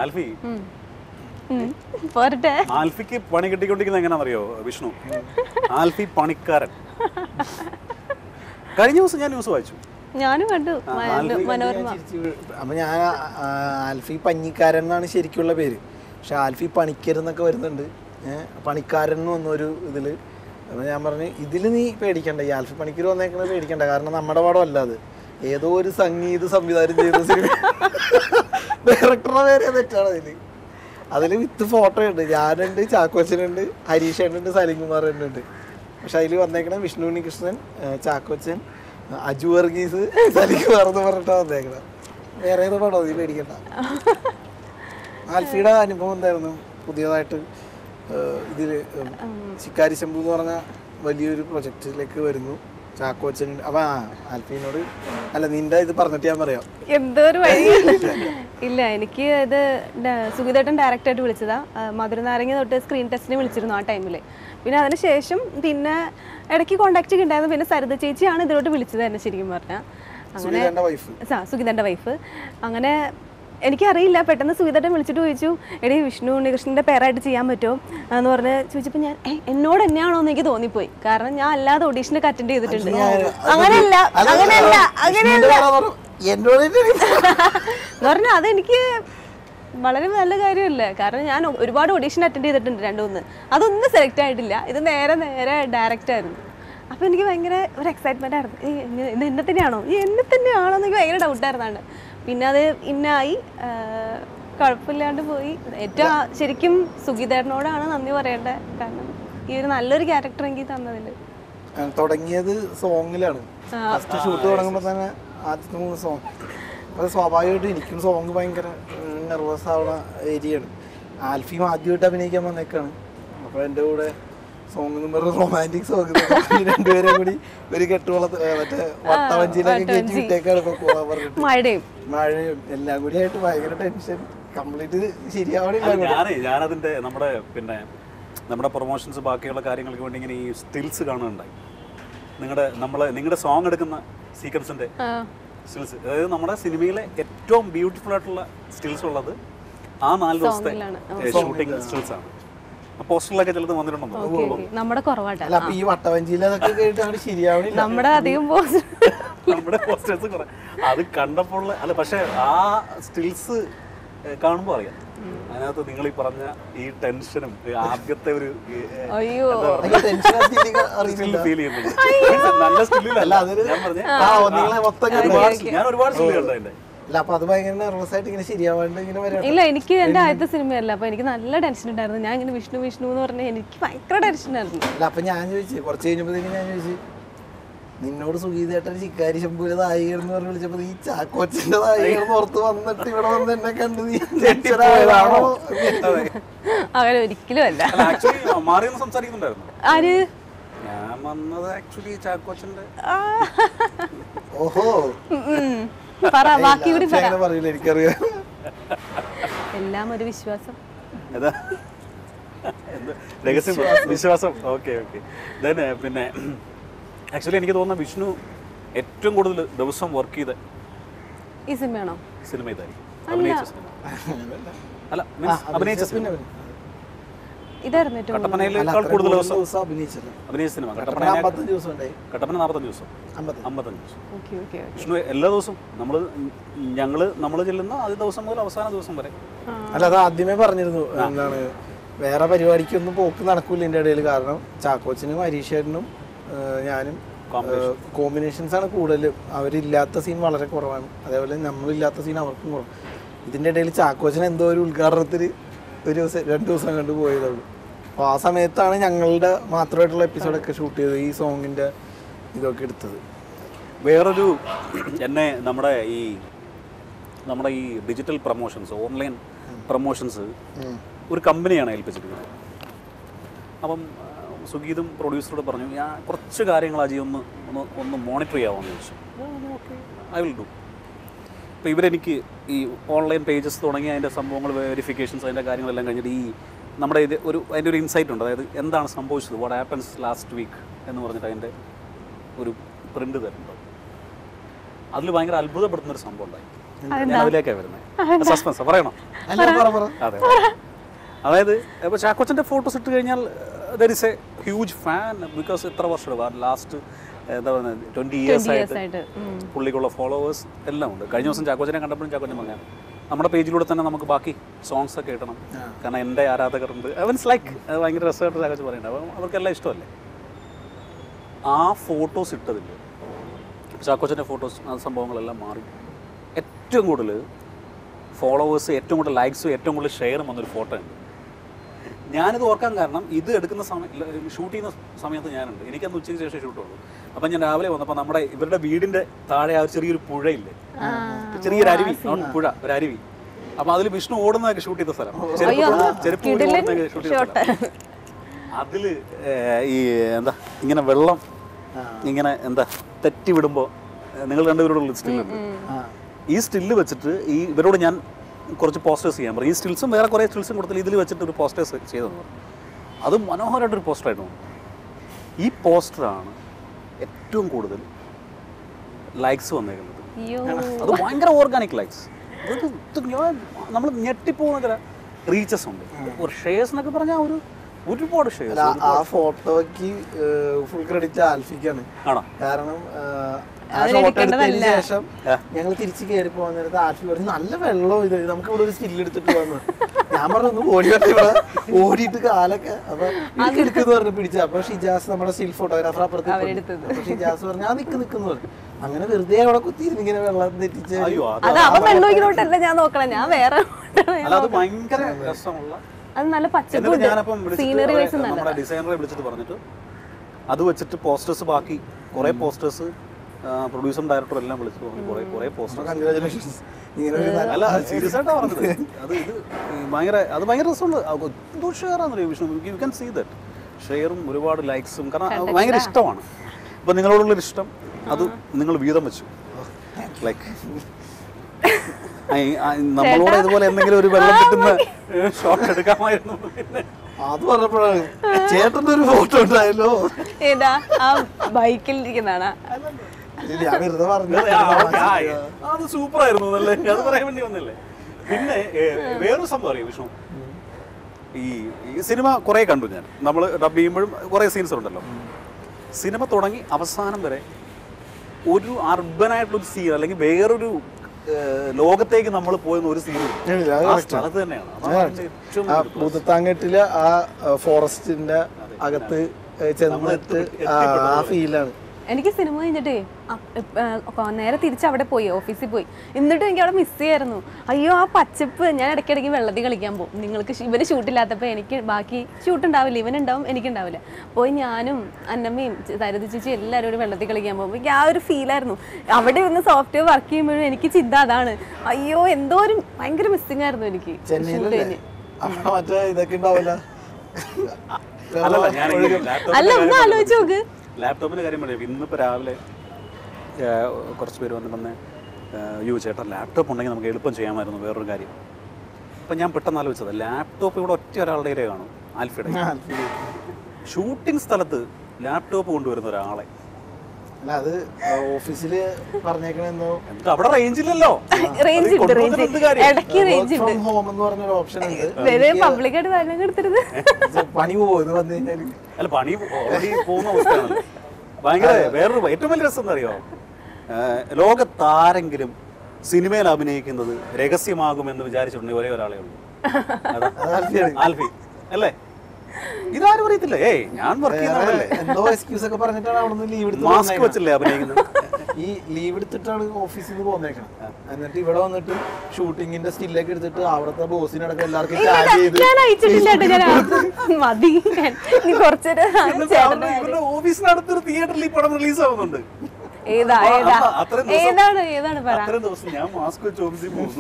ആൽഫി ഉം. ഉം. പോരട്ടെ ആൽഫിക്ക് പണി കിട്ടിക്കൊണ്ടിരിക്കുന്നത് എങ്ങനെയാണെന്നറിയോ വിഷ്ണു ആൽഫി പണിക്കാരൻ കഴിഞ്ഞ ദിവസം ഞാൻ ന്യൂസ് വായിച്ചു ഞാനും കണ്ടു മ- ആൽഫി മനോരമ അപ്പൊ ഞാൻ ആ, ആൽഫി പഞ്ഞിക്കാരൻ എന്നാണ് ശരിക്കുള്ള പേര് പക്ഷെ ആൽഫി പണിക്കർ എന്നൊക്കെ വരുന്നുണ്ട് ഏഹ് പണിക്കാരൻ എന്ന് വന്നൊരു ഇതില് അപ്പൊ ഞാൻ പറഞ്ഞു ഇതില് നീ പേടിക്കണ്ട ഈ ആൽഫി പണിക്കർ വന്നേക്കണത് പേടിക്കണ്ട കാരണം നമ്മുടെ പടം അല്ല അത് ഏതോ ഒരു സംഗീത സംവിധാനം ചെയ്ത സിനിമ ഡയറക്ടറുടെ പേര് തെറ്റാണ് അതില് അതിൽ വിത്ത് ഫോട്ടോ ഉണ്ട് ഞാനുണ്ട് ചാക്കോച്ചനുണ്ട് ഹരീഷേനുണ്ട് സലിംകുമാർ ഉണ്ട് പക്ഷെ അതിൽ വന്നേക്കണ വിഷ്ണു ഉണ്ണികൃഷ്ണൻ ഏഹ് ചാക്കോച്ചൻ ഏഹ് അജു വർഗീസ് സലിംകുമാർ എന്ന് പറഞ്ഞിട്ടാണ് വന്നേക്കണത് വേറെ ഏതോ പടം നീ പേടിക്കണ്ട ആൽഫിയുടെ അനുഭവം എന്തായിരുന്നു പുതിയതായിട്ട് ഏഹ് ഇതില് ഏഹ് ശിക്കാരി ശംഭു എന്ന് പറഞ്ഞ വലിയൊരു പ്രൊജക്റ്റിലേക്ക് വരുന്നു ചാക്കോച്ചൻ അപ്പൊ ആ ആൽഫീനോട് അല്ല നിന്റെ ഇത് പറഞ്ഞിട്ട് ഞാൻ പറയാം എന്തോ ഒരു വഴി ഇല്ല എനിക്ക് ഇത് ഡ- സുഗീതേട്ടൻ ഡയറക്റ്റായിട്ട് വിളിച്ചതാ ആ, മധുരനാരങ്ങ തൊട്ട് സ്ക്രീൻ ടെസ്റ്റിന് വിളിച്ചിരുന്നു ആ ടൈമിൽ പിന്നെ അതിനുശേഷം പിന്നെ ഇടയ്ക്ക് കോണ്ടാക്ട് ഒക്കെ ഉണ്ടായിരുന്നു പിന്നെ സരിത ചേച്ചിയാണ് ഇതിലോട്ട് വിളിച്ചത് തന്നെ ശരിക്കും പറഞ്ഞാൽ അങ്ങനെ സുഗീതന്റെ വൈഫ് സാ സുഗീതൻ്റെ വൈഫ് അങ്ങനെ എനിക്കറിയില്ല പെട്ടെന്ന് സുഗീതേട്ടൻ വിളിച്ചിട്ട് ചോദിച്ചു എടി വിഷ്ണു ഉണ്ണികൃഷ്ണൻ്റെ പേരായിട്ട് ചെയ്യാൻ പറ്റുമോ എന്ന് പറഞ്ഞ് ചോദിച്ചപ്പോൾ ഞാൻ "ഏ, എന്നോട് എന്നെയാണോ എന്ന് എനിക്ക് തോന്നിപ്പോയി കാരണം ഞാൻ അല്ലാതെ ഓഡീഷനൊക്കെ അറ്റൻഡ് ചെയ്തിട്ടുണ്ട് അങ്ങനെയല്ല അങ്ങനെയല്ല അങ്ങനെയല്ല എന്നോട് എന്ന് പറഞ്ഞാൽ അതെനിക്ക് വളരെ നല്ല കാര്യമല്ലേ കാരണം ഞാൻ ഒരുപാട് ഓഡീഷൻ അറ്റൻഡ് ചെയ്തിട്ടുണ്ട് രണ്ടു മൂന്ന് അതൊന്നും സെലക്ട് ആയിട്ടില്ല ഇത് നേരെ നേരെ ഡയറക്റ്റ് ആയിരുന്നു അപ്പോൾ എനിക്ക് ഭയങ്കര ഒരു എക്സൈറ്റ്മെൻ്റ് ആയിരുന്നു ഈ ഇങ്ങ- ഇത് എന്നെ തന്നെയാണോ ഈ എന്നെ തന്നെയാണോ എന്ന് എനിക്ക് ഭയങ്കര ഡൗട്ടായിരുന്നാണ് പിന്നെ അത് ഇന്നായി ആ, കുഴപ്പമില്ലാണ്ട് പോയി ഏറ്റവും ആ- ശരിക്കും സുഗീതേട്ടനോടാണ് നന്ദി പറയേണ്ടത് കാരണം ഈ ഒരു നല്ലൊരു ക്യാരക്ടർ എനിക്ക് തന്നതിൽ ആ, തുടങ്ങിയത് സോങ്ങിലാണ് ഫസ്റ്റ് ഷൂട്ട് തുടങ്ങുമ്പോൾ തന്നെ ആദ്യത്തെ മൂന്ന് സോങ് അത് സ്വാഭാവികമായിട്ടും എനിക്കും സോങ് ഭയങ്കര നെർവസ് ആവുന്ന ഏരിയയാണ് ആൽഫിയും ആദ്യമായിട്ട് അഭിനയിക്കാൻ വന്നേക്കാണ് അപ്പോൾ എൻ്റെ കൂടെ സോങ് എന്ന് പറഞ്ഞ റൊമാൻറ്റിക് സോങ് രണ്ടുപേരും കൂടി ഒരു കെട്ടുവളത്ത് ഏ, മറ്റേ വട്ടവഞ്ചിയിലൊക്കെ കയറ്റി വിട്ടേക്കാണ് ഇപ്പോൾ പോവാൻ പറഞ്ഞിട്ട് മഴയും മഴയും എല്ലാം കൂടി ആയിട്ട് ഭയങ്കര ടെൻഷൻ കംപ്ലീറ്റ് ശരിയാവണില്ല അല്ല, ഞാനേ ഞാനതിന്റെ നമ്മുടെ പിന്നെ നമ്മുടെ പ്രൊമോഷൻസ് ബാക്കിയുള്ള കാര്യങ്ങൾക്ക് വേണ്ടി ഇങ്ങനെ ഈ സ്റ്റിൽസ് കാണുന്നുണ്ടായി നിങ്ങളുടെ നമ്മളെ നിങ്ങളുടെ സോങ് എടുക്കുന്ന സീക്വൻസിന്റെ ആ, സ്റ്റിൽസ് അതായത് നമ്മുടെ സിനിമയിലെ ഏറ്റവും ബ്യൂട്ടിഫുൾ ആയിട്ടുള്ള സ്റ്റിൽസ് ഉള്ളത് ആ നാല് ദിവസത്തെ സോങ്ങിലാണ്. ഷൂട്ടിംഗ് സ്റ്റിൽസ് ആണ് പോസ്റ്ററിലൊക്കെ ചിലത് വന്നിട്ടുണ്ടോ ഓക്കെ ഓക്കെ നമ്മുടെ കുറവാട്ടാ അല്ല അപ്പൊ ഈ വട്ടവഞ്ചിയിലതൊക്കെ കേട്ടിട്ട് ശരിയാവണില്ല നമ്മുടെ അധികം പോസ് നമ്മുടെ പോസ്റ്റേഴ്സ് കുറെ അത് കണ്ടപ്പോൾ ഉള്ള- അല്ല പക്ഷെ ആ സ്റ്റിൽസ് കാണുമ്പോൾ അറിയാം അതിനകത്ത് നിങ്ങൾ ഈ പറഞ്ഞ ഈ ടെൻഷനും ഈ ആദ്യത്തെ ഒരു അയ്യോ ടെൻഷൻ അറിയില്ല ഫീൽ ചെയ്യുന്നുണ്ട് നല്ല സ്റ്റില്ല അല്ല, അതൊരു- ഞാൻ പറഞ്ഞ ആ, നിങ്ങളെ മൊത്തം കണ്ടു. ഒരുപാട് still- ഞാൻ ഒരുപാട് സ്റ്റിൽ കണ്ടു അതിന്റെ അല്ല അപ്പൊ അത് ഭയങ്കര നെർവസ് ആയിട്ട് ഇങ്ങനെ ശരിയാവാണ്ട് ഇങ്ങനെ വരാം ഇല്ല എനിക്ക് എന്റെ ആദ്യത്തെ സിനിമയല്ല അപ്പൊ എനിക്ക് നല്ല ടെൻഷൻ ഉണ്ടായിരുന്നു ഞാൻ ഇങ്ങനെ വിഷ്ണു വിഷ്ണു എന്ന് പറഞ്ഞാൽ എനിക്ക് ഭയങ്കര ടെൻഷൻ ആയിരുന്നു അല്ല അപ്പൊ ഞാൻ ചോദിച്ചു കുറച്ച് കഴിഞ്ഞപ്പോഴത്തേക്ക് ഞാൻ ചോദിച്ചു നിന്നോട് സുഗീതേട്ടൻ ശിക്കാരി ശംഭൂര് നായികയെന്ന് പറഞ്ഞ് വിളിച്ചപ്പോ നീ ചാക്കോച്ചിന്റെ നായികയെന്ന് ഓർത്ത് വന്നിട്ട് ഇവിടെ വന്ന് എന്നെ കണ്ട് നീ ടെൻഷനായതാണോ അങ്ങനെ ഒരിക്കലും അല്ല അല്ല ആക്ച്വലി മാറിയൊന്ന് സംസാരിക്കുന്നുണ്ടായിരുന്നു ആര് ഞാൻ വന്നത് ആക്ച്വലി ചാക്കോച്ചന്റെ ആ. ഓഹോ ഉം, ഉം. പറ ബാക്കി കൂടി പറ അങ്ങനെ പറയില്ല എനിക്കറിയാം എല്ലാം ഒരു വിശ്വാസം ഏതാ എന്ത്? രഹസ്യം വിശ്വാസം ഓക്കെ ഓക്കെ ദെൻ പിന്നെ ആക്ച്വലി എനിക്ക് തോന്നുന്ന വിഷ്ണു ഏറ്റവും കൂടുതൽ ദിവസം വർക്ക് ചെയ്ത ഈ സിനിമയാണോ സിനിമ ഇതായിരിക്കും അഭിനയിച്ച സിനിമ അല്ല മീൻസ് അഭിനയിച്ച സിനിമ ഇതായിരുന്നു ഏറ്റവും കൂടുതൽ. കട്ടപ്പനയിലേക്കാൾ കൂടുതൽ ദിവസം ദിവസം അഭിനയിച്ചത് അഭിനയിച്ച സിനിമ കട്ടപ്പന കട്ടപ്പന അമ്പത്തഞ്ച് ദിവസം ഉണ്ടായി കട്ടപ്പന നാൽപ്പത്തഞ്ച് ദിവസം അമ്പത് അമ്പത്തഞ്ച് ദിവസം ഓക്കെ ഓക്കെ ഓക്കെ വിഷ്ണു എല്ലാ ദിവസവും നമ്മൾ ഞങ്ങൾ നമ്മൾ ചെല്ലുന്ന ആദ്യ ദിവസം മുതൽ അവസാന ദിവസം വരെ അല്ല അത് ആദ്യമേ പറഞ്ഞിരുന്നു എന്താണ് വേറെ പരിപാടിക്കൊന്നും പോക്ക് നടക്കൂല എൻ്റെ ഇടയിൽ കാരണം ചാക്കോച്ചനും ഹരീഷേട്ടനും ഏഹ്, ഞാനും കോമ്പിനേഷൻസ് ആണ് കൂടുതൽ അവരില്ലാത്ത സീൻ വളരെ കുറവാണ് അതേപോലെ നമ്മളില്ലാത്ത സീൻ അവർക്കും കുറവ് ഇതിൻ്റെ ഇടയിൽ ചാക്കോച്ചൻ എന്തോ ഒരു ഉദ്ഘാടനത്തിന് ഒരു ദിവസം രണ്ട് ദിവസം കണ്ട് പോയതുള്ളൂ അപ്പോൾ ആ സമയത്താണ് ഞങ്ങളുടെ മാത്രമായിട്ടുള്ള എപ്പിസോഡൊക്കെ ഷൂട്ട് ചെയ്തത് ഈ സോങ്ങിൻ്റെ ഇതൊക്കെ എടുത്തത് വേറൊരു എന്നെ നമ്മുടെ ഈ നമ്മുടെ ഈ ഡിജിറ്റൽ പ്രൊമോഷൻസ് ഓൺലൈൻ പ്രൊമോഷൻസ് ഒരു കമ്പനിയാണ് ഏൽപ്പിച്ചിരിക്കുന്നത് അപ്പം ആ, സുഗീതും പ്രൊഡ്യൂസറോട് പറഞ്ഞു ഞാൻ കുറച്ച് കാര്യങ്ങൾ അജി ഒന്ന് ഒന്ന് ഒന്ന് മോണിറ്റർ ചെയ്യാമെന്ന് ചോദിച്ചു ഐ വിൽ ഡു ഇപ്പോൾ ഇവരെനിക്ക് ഈ ഓൺലൈൻ പേജസ് തുടങ്ങി അതിൻ്റെ സംഭവങ്ങൾ വെരിഫിക്കേഷൻസ് അതിൻ്റെ കാര്യങ്ങളെല്ലാം കഴിഞ്ഞിട്ട് ഈ നമ്മുടെ ഇത് ഒരു അതിൻ്റെ ഒരു ഇൻസൈറ്റ് ഉണ്ട് അതായത് എന്താണ് സംഭവിച്ചത് വാട്ട് ആപ്പൻസ് ലാസ്റ്റ് വീക്ക് എന്ന് പറഞ്ഞിട്ട് അതിൻ്റെ ഒരു പ്രിൻ്റ് തരുന്നുണ്ട് അതിൽ ഭയങ്കര അത്ഭുതപ്പെടുത്തുന്ന ഒരു സംഭവം ഉണ്ടായി ഞാൻ അതിലേക്കാണ് വരുന്നത് സസ്പെൻസ് പറയണോ അല്ല പറ പറ അതെ അതായത് ഇപ്പോൾ ചാക്കോച്ചൻ്റെ ഫോട്ടോസ് ഇട്ട് കഴിഞ്ഞാൽ there is a huge fan because എത്ര വർഷം ലാസ്റ്റ് എന്താ പറയുന്നത് ട്വൻറ്റി ഇയേഴ്സ് ഇയേഴ്സ് ആയിട്ട് ആയിട്ട് ഉം. പുള്ളിക്കുള്ള ഫോളോവേഴ്സ് എല്ലാം ഉണ്ട് കഴിഞ്ഞ ദിവസം ചാക്കോച്ചനെ കണ്ടപ്പോഴും ചാക്കോച്ചൻ പറഞ്ഞാൽ നമ്മുടെ പേജിലൂടെ തന്നെ നമുക്ക് ബാക്കി സോങ്സ് ഒക്കെ ഇടണം കാരണം എൻ്റെ ആരാധകരുണ്ട് അവൻസ് ലൈക്ക് അത് ഭയങ്കര രസമായിട്ട് ചാക്കോച്ചൻ പറയുന്നത് അപ്പം അവർക്കെല്ലാം ഇഷ്ടമല്ലേ ആ ഫോട്ടോസ് ഇട്ടതിൽ ചാക്കോച്ചൻ്റെ ഫോട്ടോസ് ആ സംഭവങ്ങളെല്ലാം മാറി ഏറ്റവും കൂടുതൽ ഫോളോവേഴ്സ് ഏറ്റവും കൂടുതൽ ലൈക്സും ഏറ്റവും കൂടുതൽ ഷെയറും വന്നൊരു ഫോട്ടോ ഉണ്ട് ഞാനിത് ഓർക്കാൻ കാരണം ഇത് എടുക്കുന്ന സമയം ഷൂട്ട് ചെയ്യുന്ന സമയത്ത് ഞാനുണ്ട് എനിക്കന്ന് ഉച്ചയ്ക്ക് ശേഷം ഷൂട്ടുള്ളൂ അപ്പം ഞാൻ രാവിലെ വന്നപ്പോൾ നമ്മുടെ ഇവരുടെ വീടിൻ്റെ താഴെ ആ ഒരു ചെറിയൊരു പുഴയില്ലേ ചെറിയൊരു അരുവി നോട്ട് പുഴ ഒരു അരുവി അപ്പം അതിൽ വിഷ്ണു ഓടുന്നതൊക്കെ ഷൂട്ട് ചെയ്ത സ്ഥലം ചെരുപ്പ് ചെരുപ്പ് ഊരി കിടിലൻ ഓടുന്നതൊക്കെ ഷൂട്ട് ചെയ്ത ഷോട്ട് സ്ഥലം അതില് ഏർ, ഈ എന്താ ഇങ്ങനെ വെള്ളം ഇങ്ങനെ എന്താ തെറ്റി വിടുമ്പോൾ നിങ്ങൾ രണ്ടുപേരോടുള്ള സ്റ്റില്ലുണ്ട് ആ ഈ സ്റ്റില്ല് വെച്ചിട്ട് ഈ ഇവരോട് ഞാൻ കുറച്ച് പോസ്റ്റേഴ്സ് ചെയ്യാൻ പറയും ഈ സ്റ്റിൽസും വേറെ കുറേ സ്റ്റിൽസും കൊടുത്തില്ല ഇതിൽ വെച്ചിട്ട് ഒരു പോസ്റ്റേഴ്സ് ചെയ്തെന്ന് പറഞ്ഞു അത് മനോഹരമായിട്ടൊരു പോസ്റ്ററായിരുന്നു ഈ പോസ്റ്ററാണ് ഏറ്റവും കൂടുതൽ ലൈക്സ് വന്നേക്കുന്നത് അയ്യോ അത് ഭയങ്കര ഓർഗാനിക് ലൈക്സ് നമ്മൾ ഞെട്ടിപ്പോകുന്ന റീച്ചസ് ഉണ്ട് ഒരു ഷെയർസ് എന്നൊക്കെ പറഞ്ഞാൽ ഒരു ഒരുപാട് അല്ല, ഷെയർസ് ആ ഫോട്ടോയ്ക്ക് ഫുൾ ക്രെഡിറ്റ് ആൽഫിക്കാണ് ആണോ കാരണം ആ, ആ അതിന് ഷോട്ട് എടുക്കേണ്ടതല്ല. എടുത്തതിന് ശേഷം ഞങ്ങൾ തിരിച്ച് കയറി പോകാൻ നേരത്ത് ആൽഫി പറഞ്ഞു നല്ല വെള്ളം ഇത് നമുക്ക് ഇവിടെ ഒരു സ്റ്റിൽ എടുത്തിട്ട് വന്നു ഞാൻ പറഞ്ഞു ഒന്ന് ഓടി വരട്ടെ ഇവിടെ ഓടിയിട്ട് കാലൊക്കെ അപ്പൊ എനിക്ക് എടുക്കുന്നു പറഞ്ഞു പിടിച്ച അപ്പൊ ഷിജാസ് നമ്മുടെ സ്റ്റിൽ ഫോട്ടോഗ്രാഫർ അപ്പുറത്ത് അവരെടുത്തത്. അപ്പൊ ഷിജാസ് പറഞ്ഞു ആ നിക്ക് നിക്കുന്നു പറഞ്ഞു അങ്ങനെ വെറുതെ അവിടെ കുത്തിയിരുന്ന് ഇങ്ങനെ വെള്ളം തെറ്റിച്ച് അയ്യോ അത് അത് അവൻ വെള്ളമൊഴിക്കലോട്ടല്ല ഞാൻ നോക്കണം ഞാൻ വേറെ അല്ല അത് ഭയങ്കര രസമുള്ള അത് നല്ല എന്നിട്ട് പച്ചപ്പുണ്ട് ഞാനപ്പം വിളിച്ചിട്ട് സീനറി അവരെ- വൈസ് നമ്മുടെ ഡിസൈനറെ വിളിച്ചിട്ട് പറഞ്ഞിട്ട് അത് വെച്ചിട്ട് പോസ്റ്റേഴ്സ് ബാക്കി കുറേ പോസ്റ്റേഴ്സ് പ്രൊഡ്യൂസറും ഡയറക്ടറും എല്ലാം വിളിച്ചിട്ട് പറഞ്ഞു കുറേ കുറേ പോസ്റ്റേഴ്സ് കൺഗ്രാചുലേഷൻസ് ഇങ്ങനെ ഒരു നല്ല- അല്ല സീരിയസ് ആയിട്ടാണ് പറഞ്ഞത് അത് ഇത് ഈ ഭയങ്കര അത് ഭയങ്കര രസമുള്ള എന്തോ ഷെയർ ആണെന്നറിയോ Vishnu you can see that ഷെയറും ഒരുപാട് ലൈക്സും കാരണം അത് ഭയങ്കര ഇഷ്ടമാണ് അപ്പോൾ നിങ്ങളോടുള്ളൊരു ഇഷ്ടം അത് നിങ്ങൾ വീതം വെച്ചു ലൈക്ക് നമ്മളോട് ഇതുപോലെ എന്തെങ്കിലും ഒരു വെള്ളം കിട്ടുന്ന ഷോട്ട് എടുക്കാമായിരുന്നു പിന്നെ അത് പറഞ്ഞപ്പോഴാണ് ചേട്ടന്റെ ഒരു ഫോട്ടോ ഉണ്ടായല്ലോ ഏതാ ആ ബൈക്കിൽ ഇരിക്കുന്നതാണ് ഇല്ല, ഞാൻ വെറുതെ പറഞ്ഞു ആ, ഓക്കേ, ആ, ആ, അത് സൂപ്പർ ആയിരുന്നു അല്ലേ അത് പറയാൻ വേണ്ടി വന്നില്ലേ പിന്നെ ഏ, വേറൊരു സംഭവം അറിയാം വിഷ്ണു ഈ ഈ സിനിമ കുറേ കണ്ടു ഞാൻ നമ്മൾ ഡബ് ചെയ്യുമ്പോഴും കുറേ സീൻസ് ഉണ്ടല്ലോ സിനിമ തുടങ്ങി അവസാനം വരെ ഒരു അർബനായിട്ടുള്ളൊരു സീൻ അല്ലെങ്കിൽ വേറൊരു ഏ, ലോകത്തേക്ക് നമ്മൾ പോയെന്ന ഒരു സീൻ ഇല്ല, അത് ആ correct ആണ്. സ്ഥലത്ത് തന്നെയാണ് അതാണ് അതിന്റെ ഏറ്റവും ആ വലിയ plus. ഭൂതത്താങ്കെട്ടിലെ ആ ഫോറസ്റ്റിന്റെ അകത്ത് ഏ, ചെന്നിട്ട് ആ ആ ഫീലാണ് എനിക്ക് സിനിമ കഴിഞ്ഞിട്ടേ അ- ഇപ്പ- ആ, നേരെ തിരിച്ച് അവിടെ പോയി ഓഫീസിൽ പോയി എന്നിട്ട് എനിക്ക് അവിടെ മിസ് ചെയ്യായിരുന്നു അയ്യോ ആ പച്ചപ്പ് ഞാൻ ഇടയ്ക്കിടയ്ക്ക് വെള്ളത്തിൽ കളിക്കാൻ പോകും നിങ്ങൾക്ക് ഷ് ഇവന് ഷൂട്ടില്ലാത്തപ്പോൾ എനിക്ക് ബാക്കി ഷൂട്ട് ഉണ്ടാവില്ല ഇവനുണ്ടാവും എനിക്കുണ്ടാവില്ല പോയി ഞാനും അന്നമ്മയും ചെ- സരിത ചേച്ചി എല്ലാവരും കൂടി വെള്ളത്തിൽ കളിക്കാൻ പോകും എനിക്ക് ആ ഒരു ഫീലായിരുന്നു അവിടെ ഒന്ന് സോഫ്റ്റ്വെയർ വർക്ക് ചെയ്യുമ്പോഴും എനിക്ക് ചിന്ത അതാണ് അയ്യോ എന്തോ ഒരു ഭയങ്കര മിസ്സിംഗ് ആയിരുന്നു എനിക്ക് ഷൂട്ട് ചെന്നൈയിലല്ലേ കഴിഞ്ഞ് അവിടെ മറ്റേ ഇതൊക്കെ ഉണ്ടാവില്ല അല്ലല്ല ഞാൻ അല്ല ഒന്ന് ആലോചിച്ച് നോക്ക് ലാപ്ടോപ്പിന്റെ കാര്യം പറയാം ഇന്നിപ്പോൾ രാവിലെ ആ, കുറച്ച് പേര് വന്ന് വന്ന് യു ചേട്ടാ ലാപ്ടോപ്പ് ഉണ്ടെങ്കിൽ നമുക്ക് എളുപ്പം ചെയ്യാമായിരുന്നു വേറൊരു കാര്യം അപ്പം ഞാൻ പെട്ടെന്ന് ആലോചിച്ചത് ലാപ്ടോപ്പ് ഇവിടെ ഒറ്റ ഒരാളുടെ കയ്യിലേ കാണും ആൽഫയുടെ ഷൂട്ടിംഗ് സ്ഥലത്ത് ലാപ്ടോപ്പ് കൊണ്ടുവരുന്ന ഒരാളെ അല്ല അത് ഓഫീസില് പറഞ്ഞേക്കണെന്തോ എന്നിട്ട് അവിടെ റേഞ്ച് ഇല്ലല്ലോ റേഞ്ച് ഉണ്ട് റേഞ്ച് എന്ത് കാര്യം? ഇടയ്ക്ക് റേഞ്ച് ഉണ്ട് ഫ്രം ഹോം എന്ന് പറഞ്ഞൊരു ഓപ്ഷൻ ഉണ്ട് വെറുതെ പബ്ലിക്കായിട്ട് തന്നെ എടുത്തരുത് ഇത് പണി പോകും ഇത് വന്നു കഴിഞ്ഞാല് അല്ല പണി ഓൾറെഡി പോകുന്ന അവസ്ഥയാണല്ലോ ഭയങ്കര വേറൊരു ഏറ്റവും വലിയ രസം എന്താ അറിയോ ഏഹ് ലോകത്താരെങ്കിലും സിനിമയിൽ അഭിനയിക്കുന്നത് രഹസ്യമാകുമെന്ന് വിചാരിച്ചിട്ടുണ്ടെങ്കിൽ ഒരേ ഒരാളേ ഉള്ളൂ അതാ. അത് ആൽഫിയാണ്. ആൽഫി അല്ലേ ഇതാരും അറിയത്തില്ല ഏയ് ഞാൻ വർക്ക് ചെയ്യുന്നതല്ലേ എന്തോ എക്സ്ക്യൂസ് ഒക്കെ പറഞ്ഞിട്ടാണ് അവിടെ നിന്ന് ലീവ് എടുത്ത് മാസ്ക് പോന്നേക്കണെ. വെച്ചല്ലേ അഭിനയിക്കുന്നത് ഈ ലീവ് എടുത്തിട്ടാണ് ഓഫീസിൽ നിന്ന് പോന്നേക്കണം എന്നിട്ട് ഇവിടെ വന്നിട്ട് ഷൂട്ടിങ്ങിന്റെ സ്റ്റില്ലൊക്കെ എടുത്തിട്ട് അവിടുത്തെ ബോസിനടക്കം എല്ലാവർക്കും ടാഗ് ചെയ്ത് ഞാൻ അയച്ചിട്ടില്ല കേട്ടോ ഞാൻ ആ- മതി നീ കുറച്ചേരം എന്നിട്ട് ചേട്ടൻ്റെ അവരുടെ ഇവരുടെ ഓഫീസിനടുത്തൊരു തിയേറ്ററിൽ ഈ പടം റിലീസ് ആവുന്നുണ്ട് ഏതാ അപ്പൊ ഏതാ അപ്പൊ അത്രയും ദിവസം- ഏതാണ് ഏതാണ് പറ അത്രയും ദിവസം ഞാൻ മാസ്ക് വെച്ച് ഓഫീസിൽ പോകുന്നു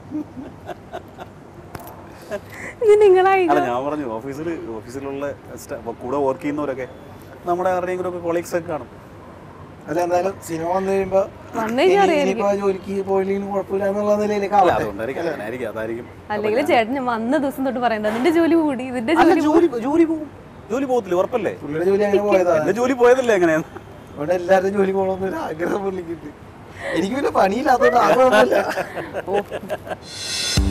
ഇത് നിങ്ങളായി അല്ല ഞാൻ പറഞ്ഞു ഓഫീസിൽ ഓഫീസിലുള്ള സ്റ്റാ- കൂടെ വർക്ക് ചെയ്യുന്നവരൊക്കെ നമ്മുടെ ആരുടെയെങ്കിലും ഒക്കെ കൊളീഗ്സ് ഒക്കെ കാണും അല്ല എന്തായാലും സിനിമ വന്നു കഴിയുമ്പോ വന്നു കഴിഞ്ഞാൽ ഇനി- അറിയായിരിക്കും ഇനിയിപ്പോ ജോലിക്ക് പോയില്ലെങ്കിലും കുഴപ്പമില്ല എന്നുള്ള നിലയിലേക്ക് അല്ല ആവട്ടെ അതുകൊണ്ടായിരിക്കും അങ്ങനായിരിക്കും അതായിരിക്കും അല്ലെങ്കിൽ ചേട്ടന് വന്ന ദിവസം തൊട്ട് പറയണ്ട നിന്റെ ജോലി കൂടി ഇതിന്റെ അല്ല ജോലി ജോലി ജോലി പോകും ജോലി പോകത്തില്ല ഉറപ്പല്ലേ പുള്ളിയുടെ ജോലി അങ്ങനെ പോയതാണ് എന്റെ ജോലി പോയതല്ലേ എങ്ങനെയാണ് അവിടെ എല്ലാവരും ജോലി പോകണമെന്നൊരു ആഗ്രഹം പുള്ളിക്കിട്ട് എനിക്ക് പിന്നെ പണിയില്ലാത്തതുകൊണ്ട് ആ കുഴപ്പമില്ല